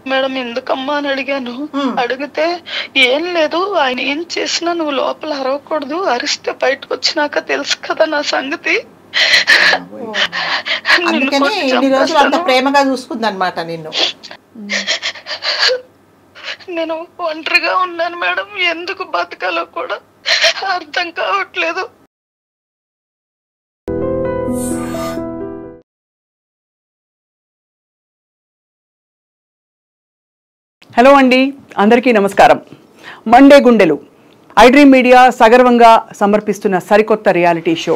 Madam ఎందుకమ్మా అని అడిగాను అడిగితే ఏం లేదు ఆయన ఏం చేసినా నువ్వు లోపల అరవకూడదు అరిస్తే బయటకు వచ్చినాక తెలుసు కదా నా సంగతి నిన్ను అందుకని కొట్టి ఇన్ని రోజులు అంత చంపేస్తాను. ప్రేమగా చూసుకుందనమాట నిన్ను నేను ఒంటరిగా ఉన్నాను మేడం ఎందుకు బతకాలో కూడా అర్థం కావట్లేదు హలో అండి అందరికీ నమస్కారం మండే గుండెలు ఐ డ్రీమ్ మీడియా సగర్వంగా సమర్పిస్తున్న సరికొత్త రియాలిటీ షో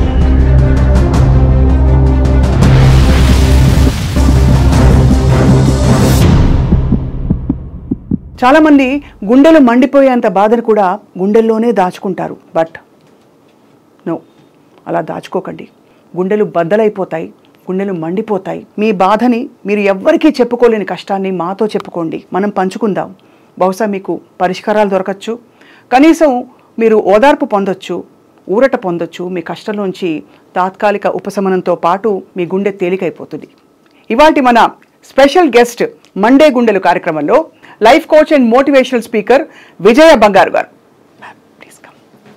చాలామంది గుండెలు మండిపోయేంత బాధను కూడా గుండెల్లోనే దాచుకుంటారు బట్ నో అలా దాచుకోకండి గుండెలు బద్దలైపోతాయి గుండెలు మండిపోతాయి మీ బాధని మీరు ఎవ్వరికీ చెప్పుకోలేని కష్టాన్ని మాతో చెప్పుకోండి మనం పంచుకుందాం బహుశా మీకు పరిష్కారాలు దొరకచ్చు కనీసం మీరు ఓదార్పు పొందొచ్చు ఊరట పొందొచ్చు మీ కష్టంలోంచి తాత్కాలిక ఉపశమనంతో పాటు మీ గుండె తేలికైపోతుంది ఇవాటి మన స్పెషల్ గెస్ట్ మండే గుండెలు కార్యక్రమంలో life coach and motivational speaker Vijaya Bangaru garu Ma'am, please come.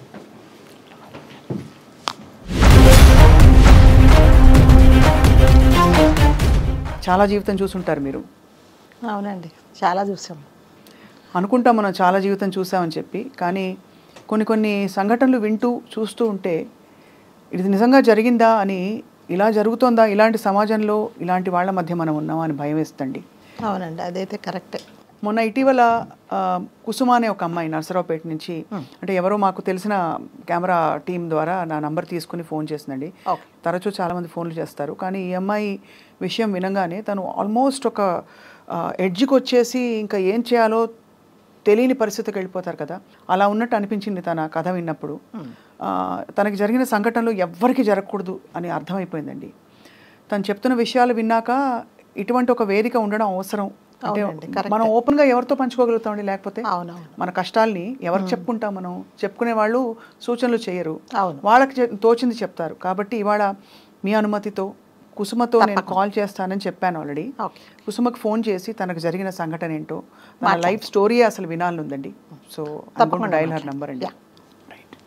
చాలా జీవితం చూసుంటారు మీరు అవునండి చాలా చూసాం అనుకుంటాం మనం చాలా జీవితం చూసామని చెప్పి కానీ కొన్ని కొన్ని సంఘటనలు వింటూ చూస్తూ ఉంటే ఇది నిజంగా జరిగిందా అని ఇలా జరుగుతోందా ఇలాంటి సమాజంలో ఇలాంటి వాళ్ళ మధ్య మనం ఉన్నామా అని భయం వేస్తుంది అవునండి అదైతే కరెక్టే మొన్న ఇటీవల ఆ, కుసుమ అనే ఒక అమ్మాయి నర్సరావుపేట నుంచి అంటే ఎవరో మాకు తెలిసిన కెమెరా టీం ద్వారా నా నంబర్ తీసుకుని ఫోన్ చేసిందండి Okay. తరచూ చాలామంది ఫోన్లు చేస్తారు కానీ ఈ అమ్మాయి విషయం వినగానే తను ఆల్మోస్ట్ ఒక ఎడ్జ్కి వచ్చేసి ఇంకా ఏం చేయాలో తెలియని పరిస్థితికి వెళ్ళిపోతారు కదా అలా ఉన్నట్టు అనిపించింది తన కథ విన్నప్పుడు ఆ, తనకి జరిగిన సంఘటనలు ఎవ్వరికి జరగకూడదు అని అర్థమైపోయిందండి తను చెప్తున్న విషయాలు విన్నాక ఇటువంటి ఒక వేదిక ఉండడం అవసరం అంటే అవునండి, correct. మనం ఓపెన్ గా ఎవరితో పంచుకోగలుగుతామండి లేకపోతే అవునవును. మన కష్టాల్ని ఎవరికి చెప్పుకుంటాం మనం చెప్పుకునే వాళ్ళు సూచనలు చేయరు అవును. వాళ్ళకి చె- తోచింది చెప్తారు కాబట్టి ఇవాళ మీ అనుమతితో కుసుమతో నేను కాల్ చేస్తానని చెప్పాను ఆల్రెడీ ఓకే. కుసుమకి ఫోన్ చేసి తనకు జరిగిన సంఘటన ఏంటో తన లైఫ్ స్టోరీ అసలు వినాలని ఉందండి సో తప్పకుండా డైల్ హర్ మాట్లాడండి. నంబర్ అండి Yeah. రైట్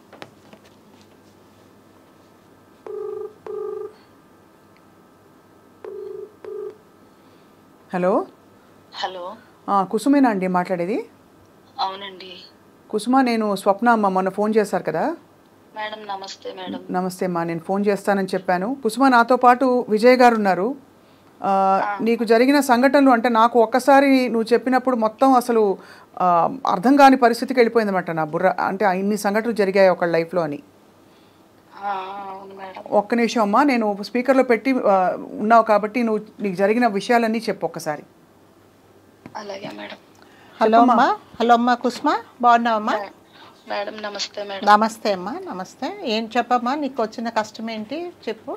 హలో హలో ఆ, కుసుమేనా అండి మాట్లాడేది అవునండి కుసుమ నేను స్వప్న అమ్మ మొన్న ఫోన్ చేశారు కదా మేడం నమస్తే మేడం నమస్తే అమ్మా నేను ఫోన్ చేస్తానని చెప్పాను కుసుమ నాతో పాటు విజయ్ గారు ఉన్నారు ఆ, నీకు జరిగిన సంఘటనలు అంటే నాకు ఒక్కసారి నువ్వు చెప్పినప్పుడు మొత్తం అసలు ఆ, అర్థం కాని పరిస్థితికి వెళ్ళిపోయిందన్నమాట నా బుర్ర అంటే ఆ ఇన్ని సంఘటనలు జరిగాయి ఒక లైఫ్లో అని ఆ, అవును మేడం ఒక్క నిమిషం అమ్మా నేను స్పీకర్లో పెట్టి ఆ, ఉన్నావు కాబట్టి నువ్వు నీకు జరిగిన విషయాలన్నీ చెప్పు ఒక్కసారి అలాగే మేడం హలో అమ్మా హలో అమ్మా కుస్మా బాగున్నావమ్మా మేడం నమస్తే మేడం నమస్తే అమ్మా నమస్తే ఏం చెప్పమ్మా నీకు వచ్చిన కష్టం ఏంటి చెప్పు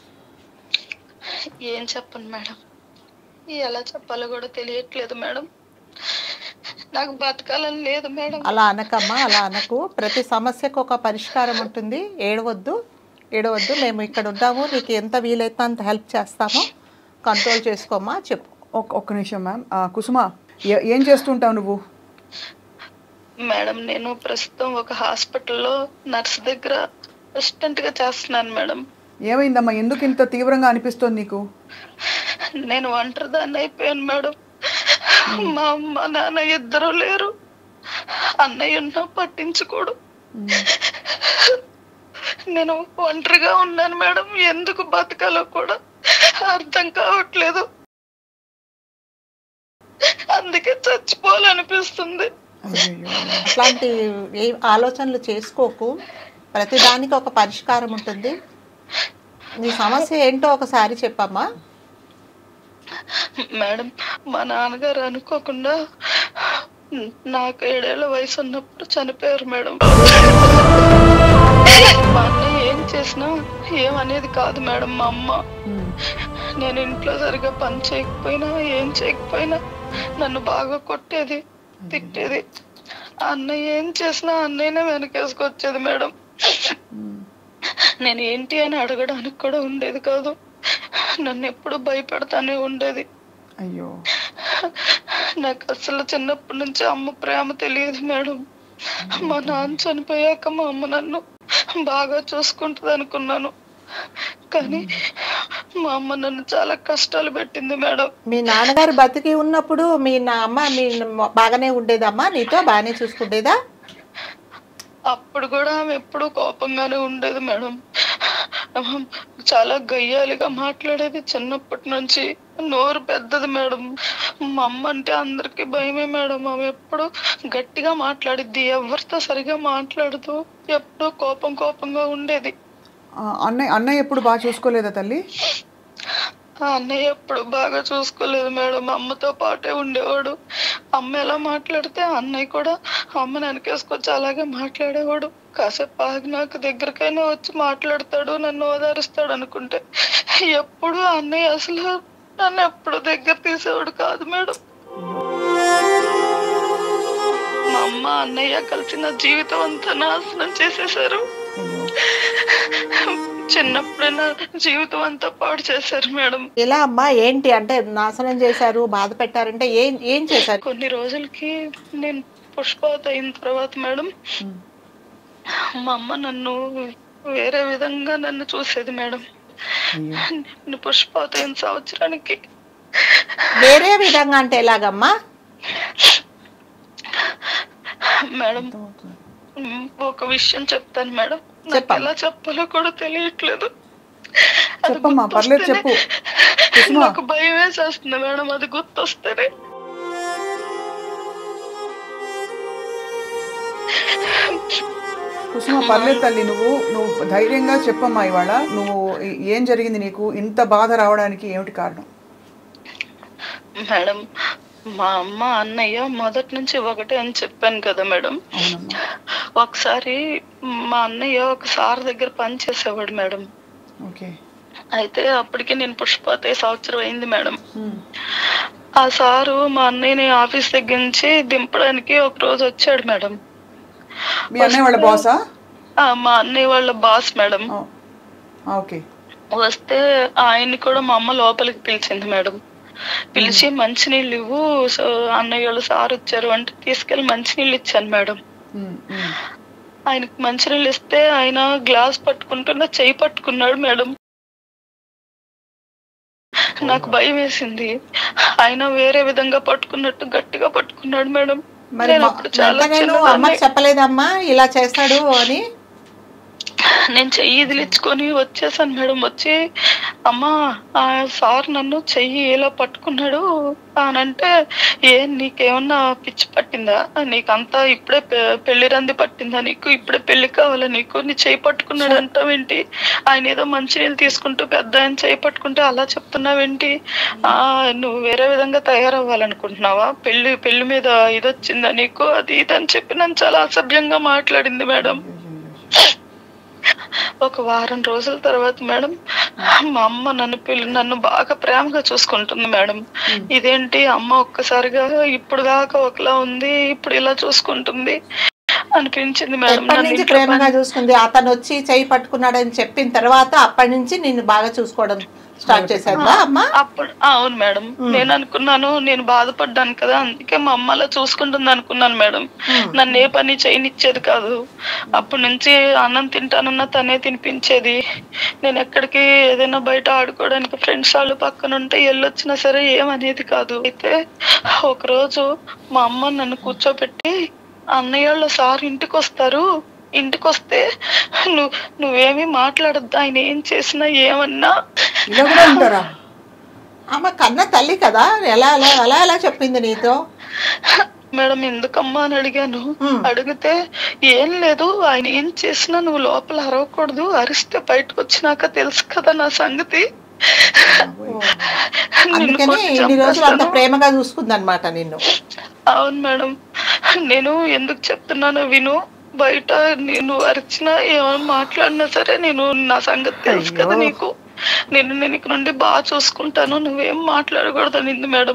ఏం చెప్పను మేడం ఎలా చెప్పాలో కూడా తెలియట్లేదు మేడం నాకు బతకాలని లేదు మేడం అలా అనకమ్మా అలా అనకు ప్రతి సమస్యకు ఒక పరిష్కారం ఉంటుంది ఏడవద్దు ఏడవద్దు మేము ఇక్కడ ఉన్నాము నీకు ఎంత వీలైతే అంత హెల్ప్ చేస్తాము కంట్రోల్ చేసుకోమ్మా చెప్పు ఒక్క ఒక్క నిమిషం మ్యామ్ ఆ, కుసుమ ఏ- ఏం చేస్తుంటావు నువ్వు మేడం నేను ప్రస్తుతం ఒక హాస్పిటల్లో నర్స్ దగ్గర అసిస్టెంట్ గా చేస్తున్నాను మేడం ఏమైందమ్మా ఎందుకు ఇంత తీవ్రంగా అనిపిస్తోంది నీకు నేను ఒంటరిదాన్ని అయిపోయాను మేడం మా అమ్మ నాన్న ఇద్దరు లేరు అన్నయ్య ఉన్నా పట్టించుకోడు నేను ఒంటరిగా ఉన్నాను మేడం ఎందుకు బతకాలో కూడా అర్థం కావట్లేదు అందుకే చచ్చిపోవాలనిపిస్తుంది అయ్యయ్యో. అట్లాంటి ఏ ఆలోచనలు చేసుకోకు ప్రతిదానికి ఒక పరిష్కారం ఉంటుంది నీ సమస్య ఏంటో ఒకసారి చెప్పమ్మా మేడం మా నాన్నగారు అనుకోకుండా నాకు ఏడేళ్ల వయసు ఉన్నప్పుడు చనిపోయారు మేడం మా అన్నయ్య ఏం చేసినా ఏమనేది కాదు మేడం మా అమ్మ నేను ఇంట్లో సరిగా పని చేయకపోయినా ఏం చేయకపోయినా నన్ను బాగా కొట్టేది తిట్టేది ఆ అన్నయ్య ఏం చేసినా అన్నయ్యనే వెనకేసుకొచ్చేది మేడం నేను ఏంటి అని అడగడానికి కూడా ఉండేది కాదు నన్ను ఎప్పుడు భయపెడతానే ఉండేది అయ్యో నాకు అసలు చిన్నప్పటి నుంచి అమ్మ ప్రేమ తెలియదు మేడం మా నాన్న చనిపోయాక మా అమ్మ నన్ను బాగా చూసుకుంటుంది అనుకున్నాను కానీ మా అమ్మ నన్ను చాలా కష్టాలు పెట్టింది మేడం మీ నాన్నగారు బతికి ఉన్నప్పుడు మీ నా అమ్మ మీ బాగానే ఉండేదమ్మా నీతో బాగానే చూసుకుంటేదా అప్పుడు కూడా ఆమె ఎప్పుడు కోపంగానే ఉండేది మేడం చాలా గయ్యాలిగా మాట్లాడేది చిన్నప్పటి నుంచి నోరు పెద్దది మేడం మా అమ్మ అంటే అందరికి భయమే మేడం ఆమె ఎప్పుడు గట్టిగా మాట్లాడిద్ది ఎవరితో సరిగా మాట్లాడుతూ ఎప్పుడు కోపం కోపంగా ఉండేది ఆ, అన్నయ్య అన్నయ్య ఎప్పుడు బాగా చూసుకోలేదా తల్లి ఆ అన్నయ్య ఎప్పుడు బాగా చూసుకోలేదు మేడం అమ్మతో పాటే ఉండేవాడు అమ్మ ఎలా మాట్లాడితే అన్నయ్య కూడా అమ్మని వెనకేసుకొచ్చి అలాగే మాట్లాడేవాడు కాసేపు ఆగి నాకు దగ్గరకైనా వచ్చి మాట్లాడతాడు నన్ను ఓదారుస్తాడు అనుకుంటే ఎప్పుడు అన్నయ్య అసలు నన్ను ఎప్పుడు దగ్గర తీసేవాడు కాదు మేడం మా అమ్మ అన్నయ్య కలిసి నా జీవితం అంతా నాశనం చేసేసారు చిన్నప్పుడే నా జీవితం అంతా పాడు చేశారు మేడం ఎలా అమ్మా ఏంటి అంటే నాశనం చేశారు బాధ పెట్టారంటే ఏం ఏం చేశారు కొన్ని రోజులకి నేను పుష్పవతి అయిన తర్వాత మేడం మా అమ్మ నన్ను వేరే విధంగా నన్ను చూసేది మేడం అయ్యో నేను పుష్పవతి అయిన సంవత్సరానికి వేరే విధంగా అంటే ఎలాగమ్మా మేడం ఉమ్, ఒక విషయం చెప్తాను మేడం నాకు చెప్పమ్మా. ఎలా చెప్పాలో కూడా తెలియట్లేదు అది చెప్పమ్మా పర్లేదు చెప్పు గుర్తొస్తేనే కుసుమ. నాకు భయం వేసేస్తుంది మేడం అది గుర్తొస్తేనే కుసుమ పర్లేదు తల్లి నువ్వు నువ్వు ధైర్యంగా చెప్పమ్మా ఇవాళ నువ్వు ఏ- ఏం జరిగింది నీకు ఇంత బాధ రావడానికి ఏమిటి కారణం మేడం మా అమ్మ అన్నయ్య మొదటి నుంచి ఒకటే అని చెప్పాను కదా మేడం అవునమ్మా ఒకసారి మా అన్నయ్య ఒక సార్ దగ్గర పని చేసేవాడు మేడం ఓకే అయితే అప్పటికి నేను పుష్పతే సంవత్సరం అయింది మేడం ఉమ్. ఆ సారు మా అన్నయ్యని ఆఫీస్ దగ్గర నుంచి దింపడానికి ఒక రోజు వచ్చాడు మేడం మీ అన్నయ్య వాళ్ళ బాసా ఆ, మా అన్నయ్య వాళ్ళ బాస్ మేడం ఆ, ఆ, ఓకే వస్తే ఆయన్ని కూడా మా అమ్మ లోపలికి పిలిచింది మేడం పిలిచి మంచినీళ్ళు ఇవ్వు సో అన్నయ్య వాళ్ళు సార్ వచ్చారు అంటే తీసుకెళ్లి మంచినీళ్ళు ఇచ్చాను మేడం ఉమ్, ఉమ్. ఆయనకి మంచినీళ్ళు ఇస్తే ఆయన గ్లాస్ పట్టుకుంటున్న చెయ్యి పట్టుకున్నాడు మేడం నాకు భయం వేసింది ఆయన వేరే విధంగా పట్టుకున్నట్టు గట్టిగా పట్టుకున్నాడు మేడం మరి నేను మా- అప్పుడు చాలా వెంటనే నువ్వు చిన్నదాన్ని. అమ్మకి చెప్పలేదమ్మా ఇలా చేస్తాడు అని నేను చెయ్యి ఇదిలించుకొని వచ్చేసాను మేడం వచ్చి అమ్మా ఆ సార్ నన్ను చెయ్యి ఇలా పట్టుకున్నాడు అని అంటే ఏ నీకేమన్నా పిచ్చి పట్టిందా నీకంతా ఇప్పుడే పె- పెళ్లి రంది పట్టిందా నీకు ఇప్పుడే పెళ్లి కావాలా నీకు నీ చెయ్యి పట్టుకున్నాడు అంటావేంటి ఆయన ఏదో మంచినీళ్ళు తీసుకుంటూ పెద్ద ఆయన చెయ్యి పట్టుకుంటే అలా చెప్తున్నావేంటి ఆ నువ్వు వేరే విధంగా తయారవ్వాలనుకుంటున్నావా పెళ్లి పెళ్లి మీద ఇది వచ్చిందా నీకు అది ఇది అని చెప్పి నన్ను చాలా అసభ్యంగా మాట్లాడింది మేడం ఒక వారం రోజుల తర్వాత మేడం మా అమ్మ నన్ను పిల్లి నన్ను బాగా ప్రేమగా చూసుకుంటుంది మేడం ఇదేంటి అమ్మ ఒక్కసారిగా ఇప్పుడు దాకా ఒకలా ఉంది ఇప్పుడు ఇలా చూసుకుంటుంది అనిపించింది మేడం ఎప్పటి నన్ను నుంచి ఇంట్లో ప్రేమగా చూసుకుంది అతను వచ్చి చెయ్యి పట్టుకున్నాడని చెప్పిన తర్వాత అప్పటి నుంచి నిన్ను బాగా చూసుకోవడం స్టార్ట్ చేశాదా అమ్మా అప్పుడు ఆ, అవును మేడం నేను అనుకున్నాను నేను బాధపడ్డాను కదా అందుకే మా అమ్మ అలా చూసుకుంటుంది అనుకున్నాను మేడం నన్ను ఏ పని చేయనిచ్చేది కాదు అప్పటి నుంచి అన్నం తింటానన్నా తనే తినిపించేది నేను ఎక్కడికి ఏదైనా బయట ఆడుకోవడానికి ఫ్రెండ్స్ వాళ్ళు పక్కన ఉంటే వెళ్ళొచ్చినా సరే ఏమనేది కాదు అయితే ఒకరోజు మా అమ్మ నన్ను కూర్చోబెట్టి అన్నయ్య వాళ్ళ సార్ ఇంటికి వస్తారు ఇంటికి వస్తే నువ్వు నువ్వేమీ మాట్లాడద్దు ఆయన ఏం చేసినా ఏమన్నా ఇలా కూడా ఉంటారా అమ్మ కన్న తల్లి కదా ఎలా ఎలా ఎలా ఎలా చెప్పింది నీతో మేడం ఎందుకమ్మా అని అడిగాను అడిగితే ఏం లేదు ఆయన ఏం చేసినా నువ్వు లోపల అరవకూడదు అరిస్తే బయటకు వచ్చినాక తెలుసు కదా నా సంగతి నిన్ను అందుకని కొట్టి ఇన్ని రోజులు అంత చంపేస్తాను. ప్రేమగా చూసుకుందన్నమాట నిన్ను అవును మేడం నేను ఎందుకు చెప్తున్నానో విను బయట నేను అరిచినా ఏమైనా మాట్లాడినా సరే నేను నా సంగతి తెలుసు కదా అయ్యో. నీకు నేను నేను ఇక్కడ నుండి బాగా చూసుకుంటాను నువ్వేం మాట్లాడకూడదు అనింది మేడం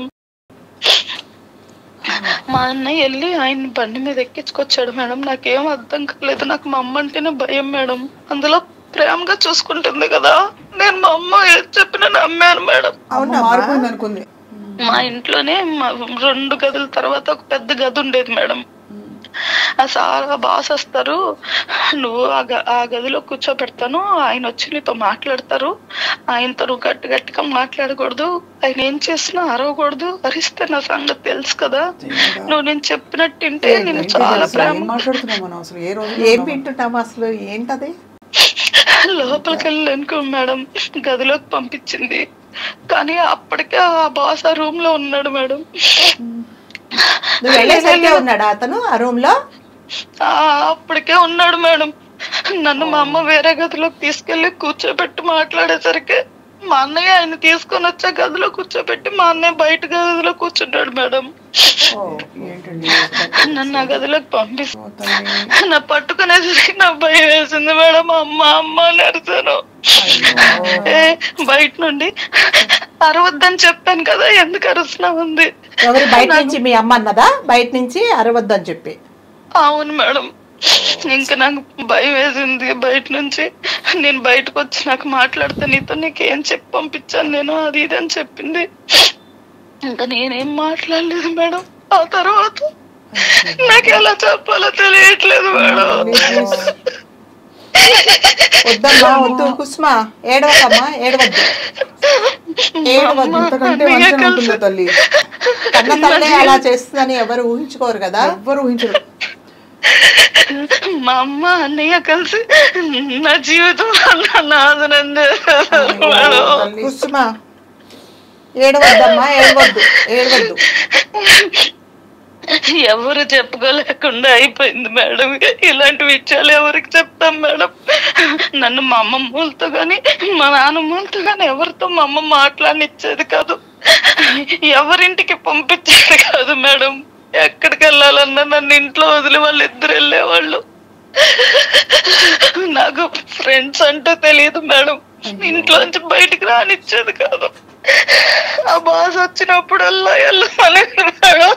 మా అన్నయ్య వెళ్ళి ఆయన బండి మీద ఎక్కించుకొచ్చాడు మేడం నాకేం అర్థం కాలేదు నాకు మా అమ్మ అంటేనే భయం మేడం అందులో ప్రేమగా చూసుకుంటుంది కదా నేను మా అమ్మ ఏది చెప్పినా నమ్మాను మేడం అమ్మ మారిపోయింది అనుకుంది మా ఇంట్లోనే మా రెండు గదుల తర్వాత ఒక పెద్ద గది ఉండేది మేడం ఆ సార్ ఆ బాస్ వస్తారు నువ్వు ఆ గ- ఆ గదిలో కూర్చోబెడతాను ఆయన వచ్చి నీతో మాట్లాడతారు ఆయనతో నువ్వు గట్టి గట్టిగా మాట్లాడకూడదు ఆయన ఏం చేసినా అరవకూడదు అరిస్తే నా సంగతి తెలుసు కదా నువ్వు నేను చెప్పినట్టు వింటే నేను ఏంటి చాలా అసలు ఏం ప్రేమ మాట్లాడుతున్నాం మనం అసలు ఏ రోజు ఏం వింటున్నాము అసలు ఏంటది లోపలికి వెళ్ళి అనుకో మేడం గదిలోకి పంపించింది కానీ అప్పటికే ఆ బాస్ ఆ రూమ్ లో ఉన్నాడు మేడం నువ్వు వెళ్ళేసరికే ఉన్నాడా అతను ఆ రూమ్ లో ఆ అప్పటికే ఉన్నాడు మేడం నన్ను మా అమ్మ వేరే గదిలోకి తీసుకెళ్లి కూర్చోబెట్టి మాట్లాడేసరికి మా అన్నయ్య ఆయన తీసుకొని వచ్చే గదిలో కూర్చోబెట్టి మా అన్నయ్య బయట గదిలో కూర్చుంటాడు మేడం ఏంటండి నన్ను ఆ గదిలోకి పంపిస్తే ఓ తల్లి నా పట్టుకునేసరికి నా భయం వేసింది మేడం అమ్మ అమ్మ అని అరిచాను ఏ బయట నుండి అరవద్దని చెప్పాను కదా ఎందుకు అరుస్తున్నా ఉంది ఎవరు బయట నుంచి మీ అమ్మ అన్నదా బయట నుంచి అరవద్దని చెప్పి అవును మేడం ఇంకా నాకు భయం వేసింది బయట నుంచి నేను బయటకు వచ్చి నాకు మాట్లాడితే నీతో నీకేం చెప్పి పంపించాను నేను అది ఇది అని చెప్పింది ఇంకా నేనేం మాట్లాడలేదు మేడం ఆ తర్వాత నాకు ఎలా చెప్పాలో తెలియట్లేదు మేడం వద్దమ్మా వద్దు కుస్మా ఏడవకమ్మా ఏడవద్దు ఏడవద్దు ఇంతకంటే మీరే వంచన కలిసి- ఉంటుందా తల్లి కన్న తల్లే అలా చేస్తుందని ఎవరు ఊహించుకోరు కదా ఎవ్వరు ఊహించరు మా అమ్మ అన్నయ్య కలిసి నా జీవితం నాశనం చేశారు మేడం తల్లి కుసుమా ఏడవద్దమ్మా ఏడవద్దు ఏడవద్దు ఎవరు చెప్పుకోలేకుండా అయిపోయింది మేడం ఇలాంటి విషయాలు ఎవరికి చెప్తాం మేడం నన్ను మా అమ్మమ్మలతో గాని మా నాన్నమ్మలతో గాని ఎవరితో మా అమ్మ మాట్లాడనిచ్చేది కాదు ఎవరింటికి పంపించేది కాదు మేడం ఎక్కడికి వెళ్ళాలన్నా నన్ను ఇంట్లో వదిలి వాళ్ళు ఇద్దరు వెళ్ళేవాళ్ళు నాకు ఫ్రెండ్స్ అంటే తెలియదు మేడం ఇంట్లోంచి బయటికి రానిచ్చేది కాదు ఆ బాస్ వచ్చినప్పుడల్లా వెళ్ళమనేది మేడం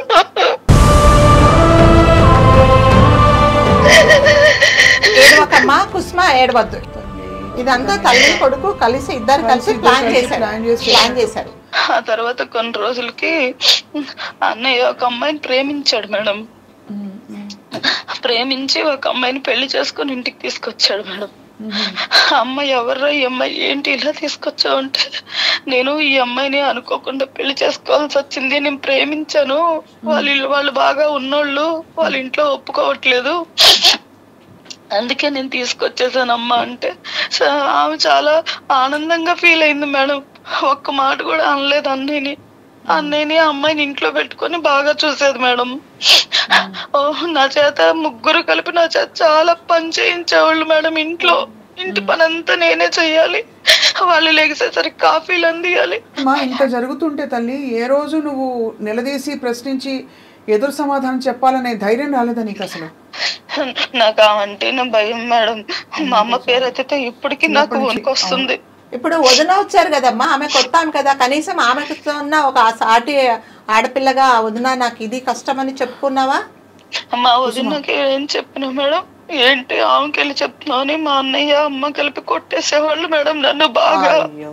ఏడవకమ్మా కుసుమా ఏడవద్దు ఇదంతా తల్లి కొడుకు కలిసి ఇద్దరు కలిసి ప్లాన్ చేశారు ప్లాన్ చేసి- ప్లాన్ చేశారు ఆ తర్వాత కొన్ని రోజులకి అన్నయ్య ఒక అమ్మాయిని ప్రేమించాడు మేడం ప్రేమించి ఒక అమ్మాయిని పెళ్లి చేసుకొని ఇంటికి తీసుకొచ్చాడు మేడం ఆ అమ్మాయి ఎవర్రా ఈ అమ్మాయి ఏంటి ఇలా తీసుకొచ్చావు అంటే నేను ఈ అమ్మాయిని అనుకోకుండా పెళ్లి చేసుకోవాల్సి వచ్చింది నేను ప్రేమించాను వాళ్ళ ఇల్లు వాళ్ళు బాగా ఉన్నోళ్ళు వాళ్ళ ఇంట్లో ఒప్పుకోవట్లేదు అందుకే నేను తీసుకొచ్చేసాను అమ్మ అంటే స- ఆమె చాలా ఆనందంగా ఫీల్ అయింది మేడం ఒక్క మాట కూడా అనలేదు అన్నయ్యని అన్నయ్యని ఆ అమ్మాయిని ఇంట్లో పెట్టుకొని బాగా చూసేది మేడం ఓ నా చేత ముగ్గురు కలిపి నా చేత చాలా పని చేయించేవాళ్ళు మేడం ఇంట్లో ఇంటి పని అంతా నేనే చెయ్యాలి వాళ్ళు లెగిసేసరికి కాఫీలు అందియాలి మా ఇంత జరుగుతుంటే తల్లి ఏ రోజు నువ్వు నిలదీసి ప్రశ్నించి ఎదురు సమాధానం చెప్పాలనే ధైర్యం రాలేదా నీకు అసలు నాకు ఆంటీన భయం మేడం మా అమ్మ పేరు ఎత్తితే ఇప్పటికీ నాకు వణుకొస్తుంది ఇప్పుడు వదిన వచ్చారు కదమ్మా ఆమె కొత్త ఆమె కదా కనీసం ఆమెకు ఉన్న ఒక సాటి ఆడపిల్లగా వదిన నాకు ఇది కష్టం అని చెప్పుకున్నావా మా వదినకి ఏం చెప్పినా మేడం ఏంటి ఆమెకి వెళ్ళి చెప్తున్నావు అని మా అన్నయ్య అమ్మ కలిపి కొట్టేసేవాళ్ళు మేడం నన్ను బాగా అయ్యో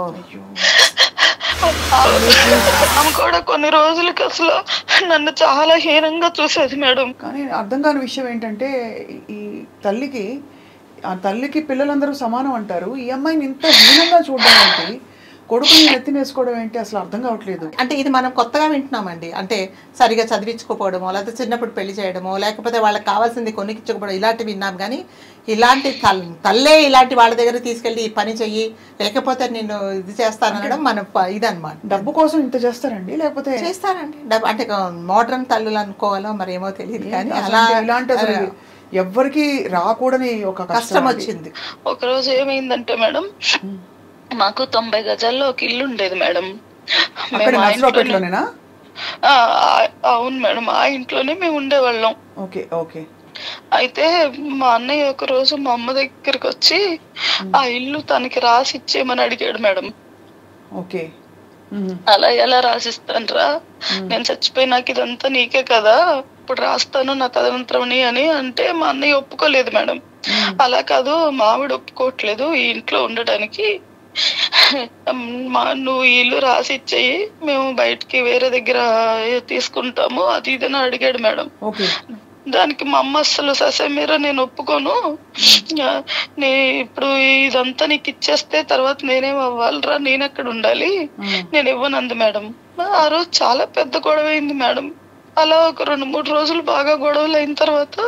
ఆమె కూడా కొన్ని రోజులకి అసలు నన్ను చాలా హీనంగా చూసేది మేడం కానీ అర్థం కాని విషయం ఏంటంటే ఈ తల్లికి ఆ తల్లికి పిల్లలందరూ సమానం అంటారు ఈ అమ్మాయిని ఇంత హీనంగా చూడడం ఏంటి కొడుకుని ఎత్తినేసుకోవడం ఏంటి అసలు అర్థం కావట్లేదు అంటే ఇది మనం కొత్తగా వింటున్నామండి అంటే సరిగా చదివించుకోపోవడమో లేకపోతే చిన్నప్పుడు పెళ్లి చేయడమో లేకపోతే వాళ్ళకి కావాల్సింది కొనికించకపోవడం ఇలాంటివి విన్నాం కానీ ఇలాంటి తల్ తల్లే ఇలాంటి వాళ్ళ దగ్గర తీసుకెళ్ళి ఈ పని చెయ్యి లేకపోతే నేను ఇది చేస్తాననడం మన ప- ఇదన్నమాట డబ్బు కోసం ఇంత చేస్తారండి లేకపోతే చేస్తారండి డబ్- అంటే మోడర్న్ తల్లులు అనుకోవాలో మరి ఏమో తెలియదు కానీ అసలు అలా ఇలాంటి అసలు ఎవ్వరికి రాకూడని ఒక కష్టం కష్టం అది. వచ్చింది ఒక రోజు ఏమైందంటే మేడం మాకు తొంభై గజాల్లో ఒక ఇల్లు ఉండేది మేడం అక్కడ మేము ఆ ఇంట్లోనే- నర్సరావుపేటలోనేనా ఆ, ఆ- అవును మేడం ఆ ఇంట్లోనే మేము ఉండేవాళ్ళం ఓకే ఓకే అయితే మా అన్నయ్య ఒక రోజు మా అమ్మ దగ్గరికి వచ్చి ఆ ఇల్లు తనకి రాసి ఇచ్చేయమని అడిగాడు మేడం ఓకే మ్మ్. అలా ఎలా రాసిస్తానరా నేను చచ్చిపోయినాక ఇదంతా నీకే కదా ఇప్పుడు రాస్తాను నా తదనంతరమని అని అంటే మా అన్నయ్య ఒప్పుకోలేదు మేడం అలా కాదు మావిడ ఒప్పుకోవట్లేదు ఈ ఇంట్లో ఉండడానికి మా నువ్వు ఈ ఇల్లు రాసి ఇచ్చేయి మేము బయటికి వేరే దగ్గర తీసుకుంటాము అది ఇది అని అడిగాడు మేడం ఓకే దానికి మా అమ్మ అస్సలు ససమీర నేను ఒప్పుకోను ఆ, నే ఇప్పుడు ఇదంతా నీకు ఇచ్చేస్తే తర్వాత నేనేం అవ్వాలిరా నేను ఎక్కడ ఉండాలి నేను ఇవ్వనంది మేడం ఆ రోజు చాలా పెద్ద గొడవ అయింది మేడం అలా ఒక రెండు మూడు రోజులు బాగా గొడవలు అయిన తర్వాత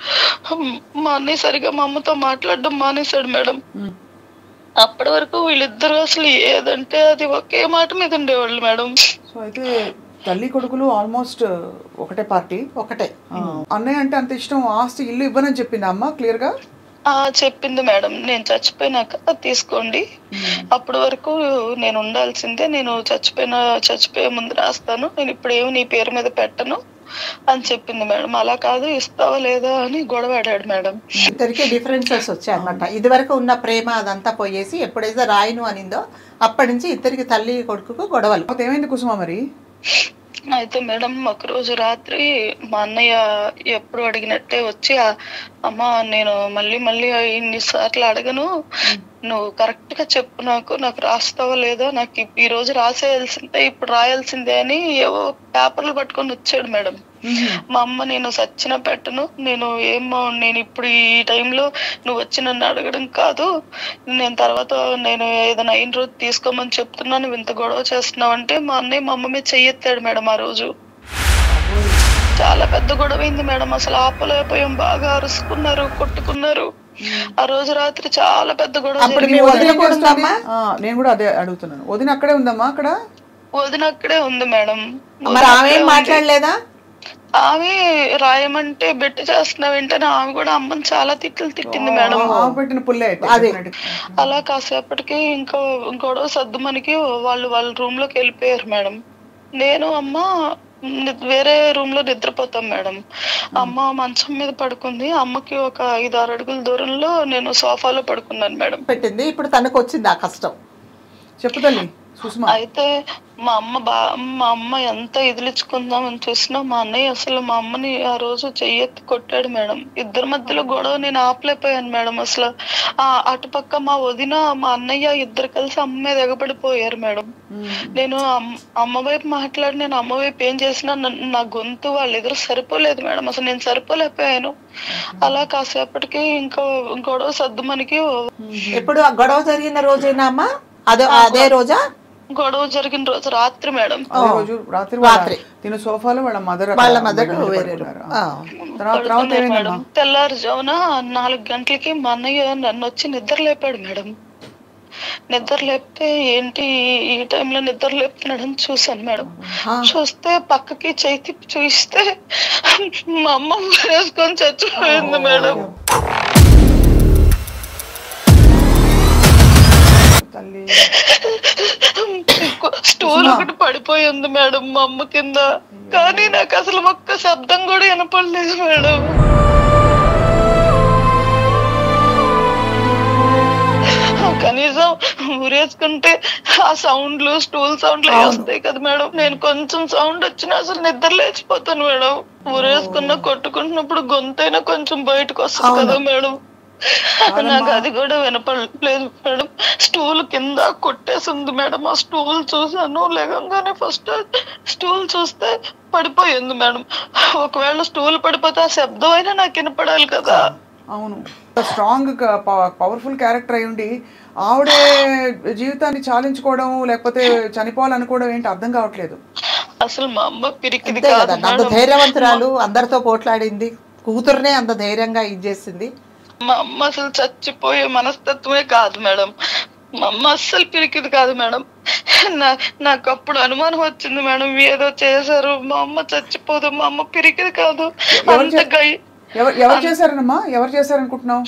మా అన్నయ్య సరిగా మా అమ్మతో మాట్లాడడం మానేశాడు మేడం మ్మ్. అప్పటి వరకు వీళ్ళిద్దరు అసలు ఏదంటే అది ఒకే మాట మీద ఉండేవాళ్ళు మేడం సో అయితే తల్లి కొడుకులు ఆల్మోస్ట్ ఒకటే పార్టీ ఒకటే ఆ, అన్నయ్య అంటే అంత ఇష్టం ఆస్తి ఇల్లు ఇవ్వనని చెప్పింది అమ్మ క్లియర్ గా ఆ చెప్పింది మేడం నేను చచ్చిపోయినాక అది తీసుకోండి అప్పటి వరకు నేను ఉండాల్సిందే నేను చచ్చిపోయిన చచ్చిపోయే ముందు రాస్తాను నేను ఇప్పుడు ఏమి నీ పేరు మీద పెట్టను అని చెప్పింది మేడం అలా కాదు ఇస్తావా లేదా అని గొడవాడాడు మేడం ఇద్దరికి డిఫరెన్సెస్ వచ్చాయి అనమాట ఇది వరకు ఉన్న ప్రేమ అదంతా పోయేసి ఎప్పుడైతే రాయను అనిందో అప్పటి నుంచి ఇద్దరికి తల్లి కొడుకుకు గొడవలు తర్వాత ఏమైంది కుసుమ మరి అయితే మేడం ఒక రోజు రాత్రి మా అన్నయ్య ఎప్పుడు అడిగినట్టే వచ్చి "ఆ, అమ్మ నేను మళ్ళీ మళ్ళీ ఇన్ని సార్లు అడగను నువ్వు కరెక్ట్ గా చెప్పు నాకు నాకు రాస్తావా లేదా నాకు ఇప్- ఈ రోజు రాసేయాల్సిందే ఇప్పుడు రాయాల్సిందే అని ఏవో పేపర్లు పట్టుకొని వచ్చాడు మేడం మా అమ్మ నేను సచ్చిన పెట్టను నేను ఏమో నేను ఇప్పుడు ఈ టైంలో నువ్వు వచ్చి నన్ను అడగడం కాదు నేను తర్వాత నేను ఏదైనా అయిన రోజు తీసుకోమని చెప్తున్నాను నువ్వు ఇంత గొడవ చేస్తున్నావు అంటే మా అన్నయ్య మా అమ్మ మీద చెయ్యెత్తాడు మేడం ఆ రోజు చాలా పెద్ద గొడవ అయింది మేడం అసలు ఆపలేకపోయాం బాగా అరుసుకున్నారు కొట్టుకున్నారు ఆ రోజు రాత్రి చాలా పెద్ద గొడవ అప్పుడు మీ జరిగింది. వదిన కూడా ఉందమ్మా ఆ, నేను కూడా అదే అడుగుతున్నాను వదిన అక్కడే ఉందమ్మా అక్కడ వదిన అక్కడే ఉంది మేడం మరి ఆమె ఏం మాట్లాడలేదా ఆమె రాయమంటే బెట్టు చేస్తున్న వెంటనే ఆమె కూడా అమ్మని చాలా తిట్లు తిట్టింది మేడం ఆ, ఆమె పెట్టిన పుల్లే అయితే అదే. definitely. అలా కాసేపటికి ఇంకా గొడవ సర్దుమనికి వాళ్ళు వాళ్ళ రూమ్ లోకి వెళ్ళిపోయారు మేడం నేను అమ్మ ని- వేరే రూమ్ లో నిద్రపోతాం మేడం అమ్మ మంచం మీద పడుకుంది అమ్మకి ఒక ఐదు ఆరు అడుగుల దూరంలో నేను సోఫాలో పడుకున్నాను మేడం పెట్టింది ఇప్పుడు తనకు వచ్చింది ఆ కష్టం చెప్పు తల్లి సుష్మా అయితే మా అమ్మ బా మా అమ్మ ఎంత ఇదిలించుకుందామని చూసినా మా అన్నయ్య అసలు మా అమ్మని ఆ రోజు చెయ్యెత్తి కొట్టాడు మేడం ఇద్దరి మధ్యలో గొడవ నేను ఆపలేకపోయాను మేడం అసలు ఆ అటుపక్క మా వదిన మా అన్నయ్య ఇద్దరు కలిసి అమ్మ మీద ఎగబడిపోయారు మేడం నేను అమ్- అమ్మ వైపు మాట్లాడి నేను అమ్మ వైపు ఏం చేసినా నన్ను- నా గొంతు వాళ్ళ ఎదురు సరిపోలేదు మేడం అసలు నేను సరిపోలేకపోయాను అలా కాసేపటికి ఇంకా గొడవ సర్దుమనికి ఎప్పుడు ఆ గొడవ జరిగిన రోజేనా అమ్మా అదే అదే రోజా గొడవ జరిగిన రోజు రాత్రి మేడం అదే రోజు రాత్రి రాత్రి. తిన సోఫాలో వాళ్ళ మదర్ వాళ్ళ మదర్ వేరే తర్వాత ఆ. తర్వాత పడుకున్నారు ఏమైందమ్మా మేడం తెల్లారుజామున నాలుగు గంటలకి మా అన్నయ్య నన్ను వచ్చి నిద్ర లేపాడు మేడం నిద్ర లేపితే ఏంటి ఈ- ఈ టైంలో నిద్ర లేపుతున్నాడని చూశాను మేడం ఆ. చూస్తే పక్కకి చేయి తిప్పి చూస్తే మా అమ్మ వేసుకొని చచ్చిపోయింది మేడం తల్లి స్టూల్ ఒకటి పడిపోయింది మేడం మా అమ్మ కింద కానీ నాకు అసలు ఒక్క శబ్దం కూడా వినపడలేదు మేడం కనీసం ఊరేసుకుంటే ఆ సౌండ్లు స్టూల్ సౌండ్లు వస్తాయి కదా మేడం నేను కొంచెం సౌండ్ వచ్చినా అసలు నిద్ర లేచిపోతాను మేడం ఊరేసుకున్న కొట్టుకుంటున్నప్పుడు గొంతైనా కొంచెం బయటకు వస్తుంది కదా మేడం నాకు అది కూడా వినపడలేదు మేడం స్టూల్ కింద కొట్టేసింది మేడం ఆ స్టూల్ చూసాను లేకంగానే ఫస్ట్ స్టూల్ చూస్తే పడిపోయింది మేడం ఒకవేళ స్టూల్ పడిపోతే ఆ శబ్దం అయినా నాకు వినపడాలి కదా అవును స్ట్రాంగ్ పవర్ఫుల్ క్యారెక్టర్ అయి ఉండి ఆవిడే జీవితాన్ని చాలించుకోవడం లేకపోతే చనిపోవాలనుకోవడం ఏంటి అర్థం కావట్లేదు అసలు మా అమ్మ పిరికిది అంతే కాదు కదా అంత మేడం. ధైర్యవంతురాలు అందరితో పోట్లాడింది కూతుర్నే అంత ధైర్యంగా ఇచ్చేసింది మా అమ్మ అసలు చచ్చిపోయే మనస్తత్వమే కాదు మేడం మా అమ్మ అస్సలు పిరికిది కాదు మేడం నా నాకు అప్పుడు అనుమానం వచ్చింది మేడం ఏదో చేశారు మా అమ్మ చచ్చిపోదు మా అమ్మ పిరికిది కాదు ఎవరు అంత చే- గై ఎవరు ఎవరు చేశారనమ్మా ఎవరు చేశారనుకుంటున్నావు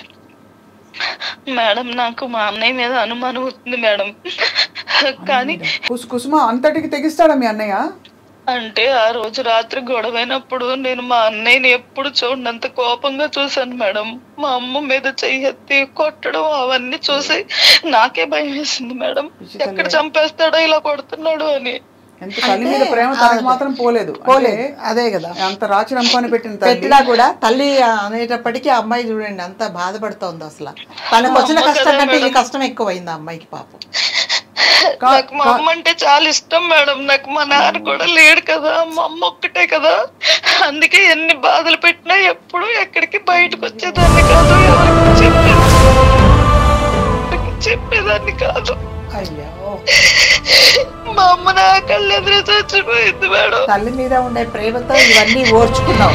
మేడం నాకు మా అన్నయ్య మీద అనుమానం వచ్చింది మేడం కానీ కుస్ కుసుమ అంతటికి తెగిస్తాడా మీ అన్నయ్య అంటే ఆ రోజు రాత్రి గొడవైనప్పుడు నేను మా అన్నయ్యని ఎప్పుడు చూడనంత కోపంగా చూశాను మేడం మా అమ్మ మీద చెయ్యెత్తి కొట్టడం అవన్నీ చూసి నాకే భయం వేసింది మేడం ఎక్కడ చంపేస్తాడో ఇలా కొడుతున్నాడు అని ఎంత తల్లి మీద ప్రేమ తనకు మాత్రం పోలేదు పోలేదు అంటే అదే కదా అంత రాచి రంపాన్ని పెట్టిన తల్లి పెట్టినా కూడా తల్లి అనేటప్పటికీ ఆ అమ్మాయి చూడండి అంత బాధపడుతోంది అసలు తనకు వచ్చిన కష్టం కంటే ఈ కష్టం ఎక్కువైంది ఆ అమ్మాయికి పాపం నాకు మా అమ్మ అంటే చాలా ఇష్టం మేడం నాకు మా నాన్న కూడా లేడు కదా మా అమ్మ ఒక్కటే కదా అందుకే ఎన్ని బాధలు పెట్టినా ఎప్పుడు ఎక్కడికి బయటకు వచ్చేదాన్ని కాదు ఎవరికి చెప్పేది చెప్పేదాన్ని కాదు అయ్యో మా అమ్మ నా కళ్ళు ఎదురు చచ్చిపోయింది మేడం తల్లి మీద ఉండే ప్రేమతో ఇవన్నీ ఓర్చుకున్నావు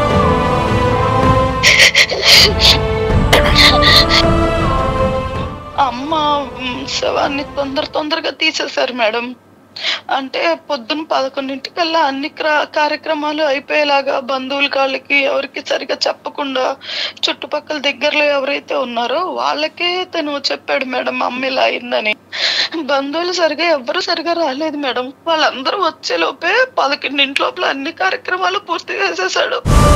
అమ్మ మ్, శవాన్ని తొందర తొందరగా తీసేశారు మేడం అంటే పొద్దున్న పదకొండింటికల్లా అన్ని క్రా- కార్యక్రమాలు అయిపోయేలాగా బంధువుల కాళ్ళకి ఎవరికి సరిగా చెప్పకుండా చుట్టుపక్కల దగ్గరలో ఎవరైతే ఉన్నారో వాళ్ళకే తను చెప్పాడు మేడం మా అమ్మ ఇలా అయిందని బంధువులు సరిగా ఎవ్వరు సరిగా రాలేదు మేడం వాళ్ళందరూ వచ్చే లోపే పదకొండింటి లోపల అన్ని కార్యక్రమాలు పూర్తి చేసేసాడు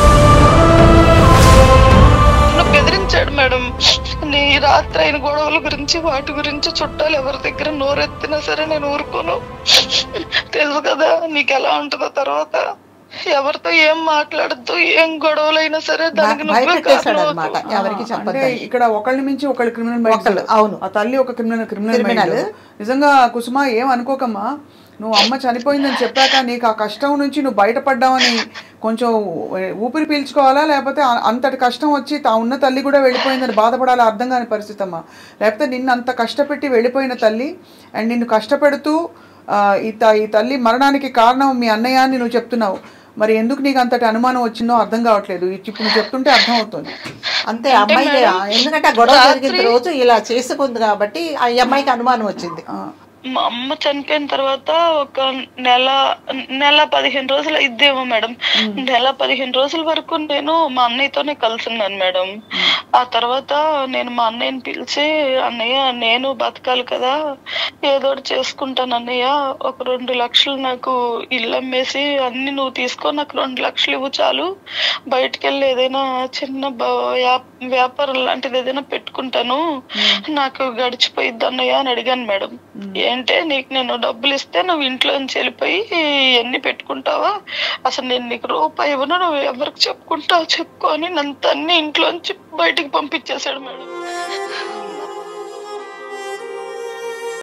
నన్ను బెదిరించాడు మేడం నీ రాత్రి అయిన గొడవల గురించి వాటి గురించి చుట్టాలు ఎవరి దగ్గర నోరెత్తినా సరే నేను ఊరుకోను తెలుసు కదా నీకు ఎలా ఉంటుందో తర్వాత ఎవరితో ఏం మాట్లాడద్దు ఏం గొడవలైనా సరే దానికి నువ్వే భయపెట్టేశాడు కారణం అనమాట అవుతావు. ఎవరికి అంటే చెప్పద్దు ఇక్కడ ఒకళ్ళని మించి ఒకళ్ళు క్రిమినల్ మైండ్ ఒకళ్ళు, అవును. ఆ తల్లి ఒక క్రిమినల్ క్రిమినల్ Criminal. మైండ్ నిజంగా కుసుమ ఏం అనుకోకమ్మా నువ్వు అమ్మ చనిపోయిందని చెప్పాక నీకు ఆ కష్టం నుంచి నువ్వు బయటపడ్డావని కొంచెం ఊపిరి పీల్చుకోవాలా లేకపోతే అ- అంతటి కష్టం వచ్చి తా ఉన్న తల్లి కూడా వెళ్ళిపోయిందని బాధపడాలా అర్థం కాని పరిస్థితి అమ్మా లేకపోతే నిన్ను అంత కష్టపెట్టి వెళ్ళిపోయిన తల్లి అండ్ నిన్ను కష్టపెడుతూ ఆ, ఈ త ఈ తల్లి మరణానికి కారణం మీ అన్నయ్య అని నువ్వు చెప్తున్నావు మరి ఎందుకు నీకు అంతటి అనుమానం వచ్చిందో అర్థం కావట్లేదు ఇప్పుడు నువ్వు చెప్తుంటే అర్థం అవుతుంది అంతే ఆ అమ్మాయికి ఎందుకంటే ఆ గొడవ జరిగిన రోజు ఇలా చేసుకుంది కాబట్టి ఆ అమ్మాయికి అనుమానం వచ్చింది ఆ, మా అమ్మ చనిపోయిన తర్వాత ఒక నెల నెల పదిహేను రోజులు ఇద్దేమో మేడం నెల పదిహేను రోజుల వరకు నేను మా అన్నయ్యతోనే కలిసిన్నాను మేడం ఆ తర్వాత నేను మా అన్నయ్యని పిలిచి అన్నయ్య నేను బతకాలి కదా ఏదో ఒకటి చేసుకుంటాను అన్నయ్య ఒక రెండు లక్షలు నాకు ఇల్లు అమ్మేసి అన్ని నువ్వు తీసుకో నాకు రెండు లక్షలు ఇవ్వు చాలు బయటికి వెళ్ళి ఏదైనా చిన్న బ- వ్యా- వ్యాపారం లాంటిది ఏదైనా పెట్టుకుంటాను నాకు గడిచిపోయిద్ది అన్నయ్య అని అడిగాను మేడం ఏంటే నీకు నేను డబ్బులు ఇస్తే నువ్వు ఇంట్లో నుంచి వెళ్ళిపోయి ఇవన్నీ పెట్టుకుంటావా అసలు నేను నీకు రూపాయి ఇవ్వను నువ్వు ఎవరికి చెప్పుకుంటావు చెప్పుకో అని నన్ను అన్ని ఇంట్లోంచి బయటికి పంపించేశాడు మేడం